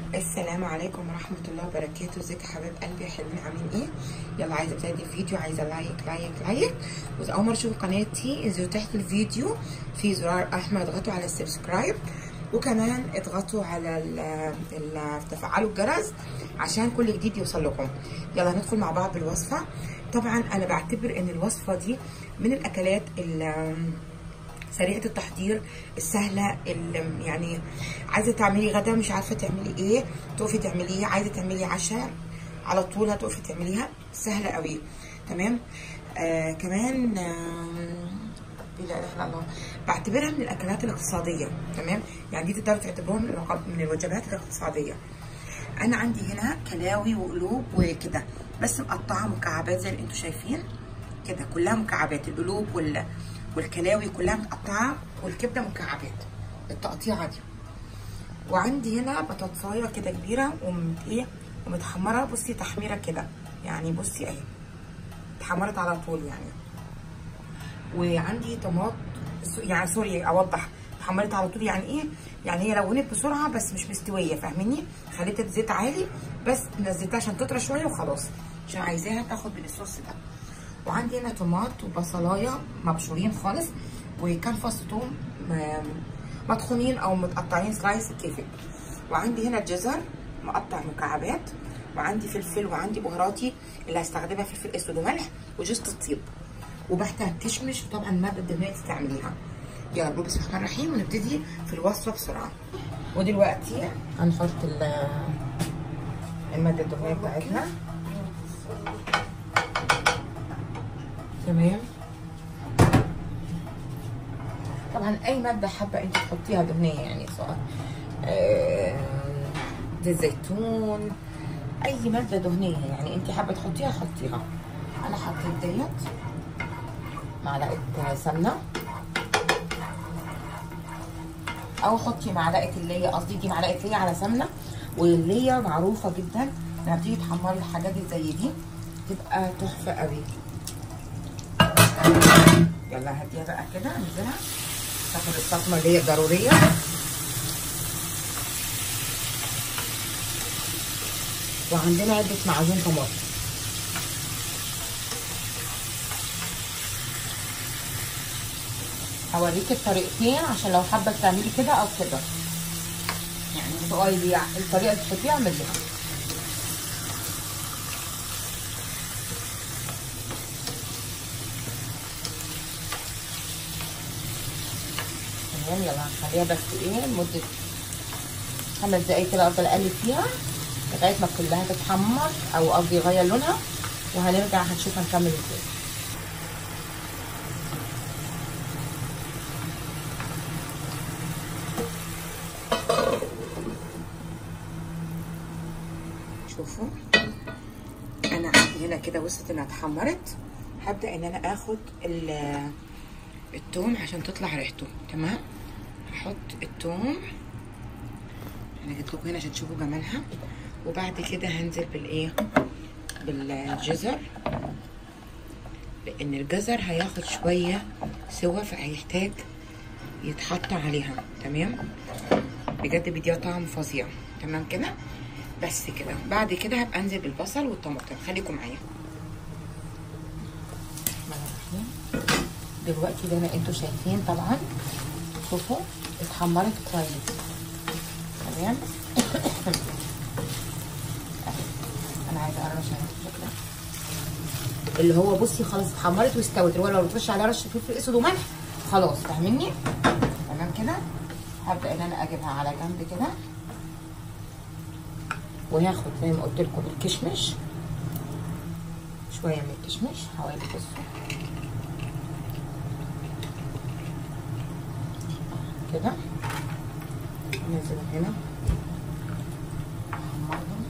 السلام عليكم ورحمة الله وبركاته ازيك يا حبايب قلبي يا حلوين عاملين ايه يلا عايزة ابتدي الفيديو عايزة لايك لايك لايك واذا اول مرة تشوفوا قناتي انزلوا تحت الفيديو في زرار احمر اضغطوا على السبسكرايب وكمان اضغطوا على ال ال تفعلوا الجرس عشان كل جديد يوصل لكم يلا ندخل مع بعض بالوصفة طبعا انا بعتبر ان الوصفة دي من الاكلات اللي سريعه التحضير السهله اللي يعني عايزه تعملي غدا مش عارفه تعملي ايه تقفي تعمليه عايزه تعملي عشاء على طول هتقفي تعمليها سهله قوي تمام آه كمان آه لا اله الا الله بعتبرها من الاكلات الاقتصاديه تمام يعني دي تقدروا تعتبروها من من الوجبات الاقتصاديه انا عندي هنا كلاوي وقلوب وكده بس مقطعه مكعبات زي اللي انتم شايفين كده كلها مكعبات القلوب وال والكلاوي كلها متقطعه والكبده مكعبات التقطيعه دي وعندي هنا بطاطسايه كده كبيره ومت ايه ومتحمره بصي تحميره كده يعني بصي اهي اتحمرت على طول يعني وعندي طماط يعني سوري اوضح اتحمرت على طول يعني ايه يعني هي لونت بسرعه بس مش مستويه فاهميني خليتها زيت عالي بس نزلتها عشان تطرى شويه وخلاص عشان عايزاها تاخد من الصوص ده وعندي هنا طماط وبصلايه مبشورين خالص وكام فص ثوم مطحونين او متقطعين سلايس كيفك وعندي هنا جزر مقطع مكعبات وعندي فلفل وعندي بهاراتي اللي هستخدمها فلفل اسود وملح وجوز الطيب وبحتاج تشمش وطبعا الماده الدهنيه تستعمليها يلا بسم الله الرحمن الرحيم ونبتدي في الوصفه بسرعه ودلوقتي هنحط الماده الدهنيه بتاعتنا تمام طبعا اي ماده حابه انت تحطيها دهنيه يعني سواء زيت زيتون اي ماده دهنيه يعني انت حابه تحطيها حطيها انا حطيت ديت معلقه سمنه او حطي معلقه اللي قصدي دي معلقه ليا على سمنه واللي معروفه جدا لما تيجي تحمري الحاجات دي زي دي تبقى تحفه قوي يلا هديها بقى كده انزلها تاخد الصدمه اللي هي ضروريه وعندنا عده معجون طماطم هوريك الطريقتين عشان لو حابه تعملي كده او كده يعني سؤالي الطريقه اللي تحطيها اعمليها تمام يلا هنخليها بس ايه لمده خمس دقايق كده افضل اقلب فيها لغايه ما كلها تتحمر او قصدي يغير لونها وهنرجع هنشوف هنكمل ازاي شوفوا انا عندي هنا كده وصلت انها اتحمرت هبدا ان انا اخد التوم عشان تطلع ريحته تمام هحط التوم انا جيت لكم هنا عشان تشوفوا جمالها وبعد كده هنزل بالايه بالجزر لان الجزر هياخد شويه سوا فهيحتاج يتحط عليها تمام بجد بيديها طعم فظيع تمام كده بس كده بعد كده هبقى انزل بالبصل والطماطم خليكم معايا دلوقتي زي ما انتوا شايفين طبعا شوفوا اتحمرت كويس تمام انا عايزه اقرا شكلها اللي هو بصي خلاص اتحمرت واستوت اللي هو لو بترش عليها رشه فلفل اسود وملح خلاص فاهميني تمام كده هبدا ان انا اجيبها على جنب كده وهاخد زي ما قلت لكم الكشمش شويه من الكشمش حوالي بصوا كده ننزل هنا احمرهم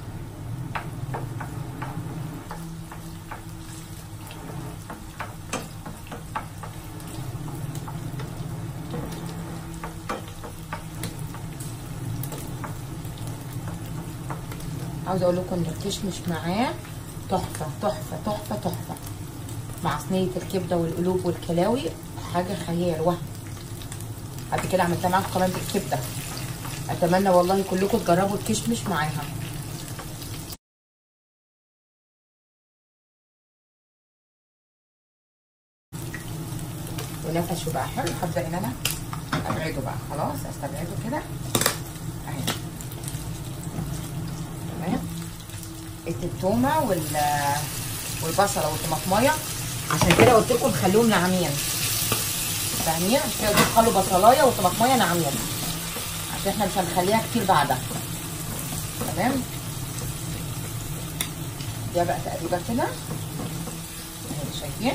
عاوزه اقول لكم ان الكشمش معاه تحفه تحفه تحفه تحفه مع صينيه الكبده والقلوب والكلاوي حاجه خيال وهم بعد كده عملتها معاكم كمان بالكبده اتمنى والله كلكم تجربوا الكشمش معاها ونفشه بقى حلو هبدا ان انا ابعده بقى خلاص استبعده كده اهي تمام التومه وال والبصله والطماطمايه عشان كده قلت لكم خليهم ناعمين فاهمين عشان كده قلت خلوا بصلايه وطماطمايه ناعمين عشان احنا مش هنخليها كتير بعدها تمام ده بقى تقريبا كده اهي شايفين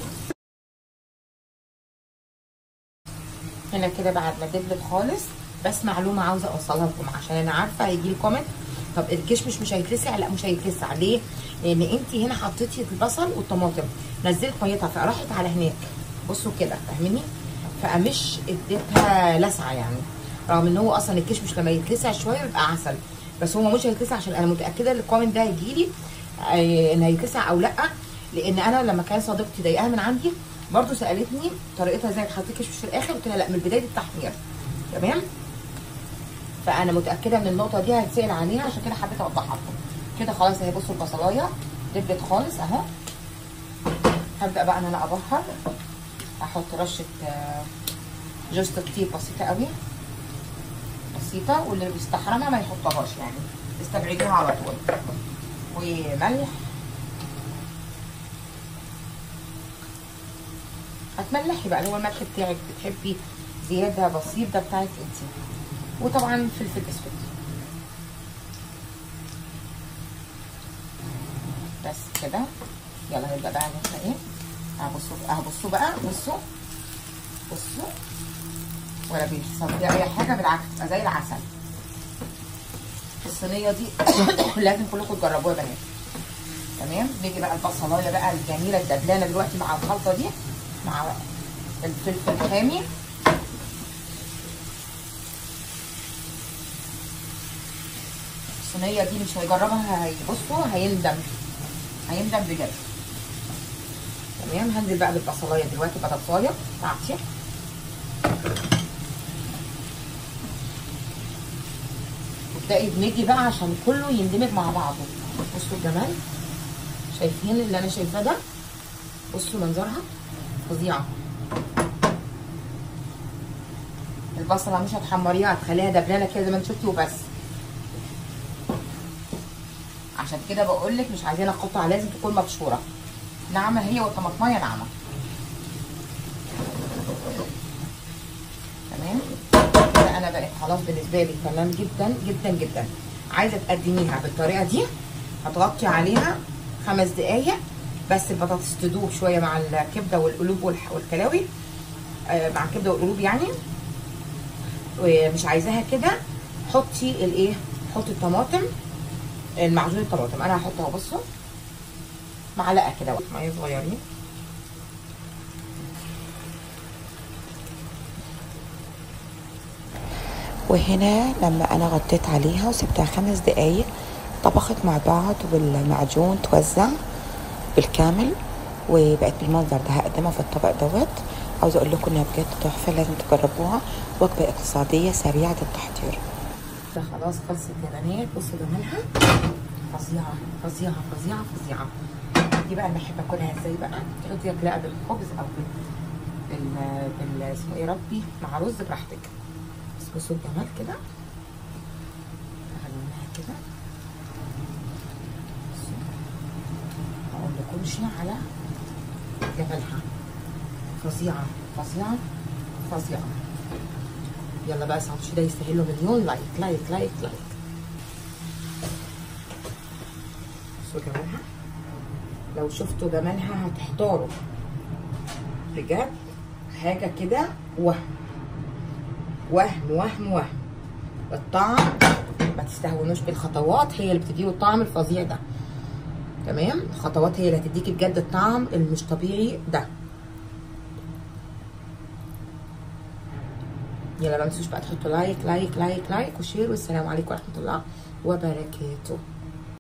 هنا كده بعد ما دبلت خالص بس معلومه عاوزه اوصلها لكم عشان انا عارفه هيجي لي كومنت طب الكشمش مش هيتلسع لا مش هيتلسع ليه لان انت هنا حطيتي البصل والطماطم نزلت ميتها فراحت على هناك بصوا كده فاهميني فمش اديتها لسعه يعني رغم ان هو اصلا الكشمش لما يتلسع شويه بيبقى عسل بس هو مش هيتلسع عشان انا متاكده ان الكومنت ده هيجي لي ان هيتلسع او لا لان انا لما كان صديقتي ضايقاها من عندي برضو سالتني طريقتها ازاي تحطي كشمش في الاخر قلت لها لا من بدايه التحمير تمام فانا متاكده ان النقطه دي هتسال عليها عشان كده حبيت اوضحها لكم كده خلاص اهي بصوا البصلايه دبلت خالص اهو هبدا بقى ان انا ابهر احط رشه جوز الطيب بسيطه قوي بسيطه واللي بيستحرمها ما يحطهاش يعني استبعدوها على طول وملح هتملحي بقى اللي هو الملح بتاعك بتحبي زياده بسيط ده بتاعك انت وطبعا فلفل اسود بس كده يلا نبدا بقى ان احنا ايه اهبصوا اهبصوا بقى بصوا بصوا ولا بيحصل فيها اي حاجه بالعكس تبقى زي العسل الصينيه دي لازم كلكم تجربوها يا بنات تمام نيجي بقى البصلايه بقى الجميله الدبلانه دلوقتي مع الخلطه دي مع الفلفل الحامي الصينيه دي مش هيجربها هيبصوا هيندم هيندم بجد تمام هنزل بقى بالبصلايه دلوقتي بطاطسايه بتاعتي وابدأي ادمجي بقى عشان كله يندمج مع بعضه بصوا الجمال شايفين اللي انا شايفاه ده بصوا منظرها فظيعه البصله مش هتحمريها هتخليها دبلانه كده زي ما انت شفتي وبس عشان كده بقول لك مش عايزينها قطع لازم تكون مبشوره ناعمه هي والطماطمايه ناعمه تمام كده انا بقت خلاص بالنسبه لي تمام جدا جدا جدا عايزه تقدميها بالطريقه دي هتغطي عليها خمس دقايق بس البطاطس تدوب شويه مع الكبده والقلوب والكلاوي آه مع الكبده والقلوب يعني ومش عايزاها كده حطي الايه حطي الطماطم المعجون الطماطم انا هحطها بصوا معلقه كده ميه صغيرين وهنا لما انا غطيت عليها وسبتها خمس دقايق طبخت مع بعض والمعجون توزع بالكامل وبقت بالمنظر ده هقدمها في الطبق دوت عاوزه اقول لكم انها بجد تحفه لازم تجربوها وجبه اقتصاديه سريعه التحضير ده خلاص خلصت يا بنات بصوا جمالها فظيعه فظيعه فظيعه فظيعه دي بقى انا بحب اكلها ازاي بقى تحطي اكلها بالخبز او بال بال بال اسمه ايه ربي مع رز براحتك بس بصوا الجمال كده هعملها كده ما اقولكمش على جمالها فظيعه فظيعه فظيعه يلا بقى ساندوتش ده يستاهل له مليون لايك لايك لايك لايك بصوا جمالها لو شفتوا جمالها هتحتاروا بجد حاجه كده وهم وهم وهم وهم الطعم ما تستهونوش بالخطوات هي اللي بتديله الطعم الفظيع ده تمام الخطوات هي اللي هتديكي بجد الطعم المش طبيعي ده يلا ما تنسوش بقى تحطوا لايك لايك لايك لايك وشير والسلام عليكم ورحمه الله وبركاته